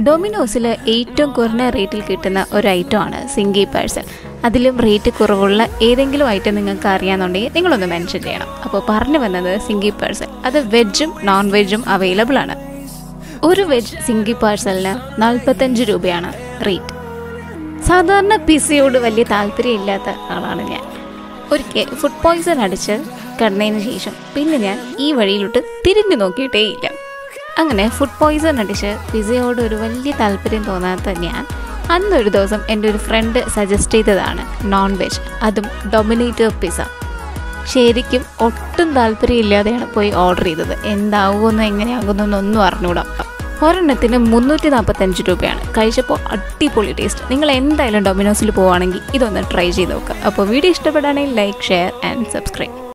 ഡൊമിനോസിൽ ഏറ്റവും കുറഞ്ഞ റേറ്റിൽ കിട്ടുന്ന ഒരു ഐറ്റമാണ് സിംഗി പാഴ്സൽ അതിലും റേറ്റ് കുറവുള്ള ഏതെങ്കിലും ഐറ്റം നിങ്ങൾക്ക് അറിയാമെന്നുണ്ടെങ്കിൽ നിങ്ങളൊന്ന് മെൻഷൻ ചെയ്യണം അപ്പോൾ പറഞ്ഞു വന്നത് സിംഗി പാഴ്സൽ അത് വെജും നോൺ വെജും അവൈലബിൾ ആണ് ഒരു വെജ് സിംഗി പാഴ്സലിന് നാൽപ്പത്തഞ്ച് രൂപയാണ് റേറ്റ് സാധാരണ പിസയോട് വലിയ താല്പര്യമില്ലാത്ത ആളാണ് ഞാൻ ഒരിക്കൽ ഫുഡ് പോയ്സൺ അടിച്ച് കിടന്നതിന് ശേഷം പിന്നെ ഞാൻ ഈ വഴിയിലോട്ട് തിരിഞ്ഞു നോക്കിയിട്ടേ ഇല്ല അങ്ങനെ ഫുഡ് പോയ്സൺ അടിച്ച് പിസയോട് ഒരു വലിയ താല്പര്യം തോന്നാത്ത ഞാൻ അന്നൊരു ദിവസം എൻ്റെ ഒരു ഫ്രണ്ട് സജസ്റ്റ് ചെയ്തതാണ് നോൺ വെജ് അതും ഡൊമിനേറ്റർ പിസ ശരിക്കും ഒട്ടും താല്പര്യമില്ലാതെയാണ് പോയി ഓർഡർ ചെയ്തത് എന്താവുമെന്നോ എങ്ങനെയാകുമെന്നൊന്നും അറിഞ്ഞൂടാ ഒരെണ്ണത്തിന് മുന്നൂറ്റി നാൽപ്പത്തഞ്ച് രൂപയാണ് കഴിച്ചപ്പോൾ അടിപൊളി ടേസ്റ്റ് നിങ്ങൾ എന്തായാലും ഡൊമിനോസിൽ പോവുകയാണെങ്കിൽ ഇതൊന്ന് ട്രൈ ചെയ്ത് നോക്കുക അപ്പോൾ വീഡിയോ ഇഷ്ടപ്പെടുകയാണെങ്കിൽ ലൈക്ക് ഷെയർ ആൻഡ് സബ്സ്ക്രൈബ്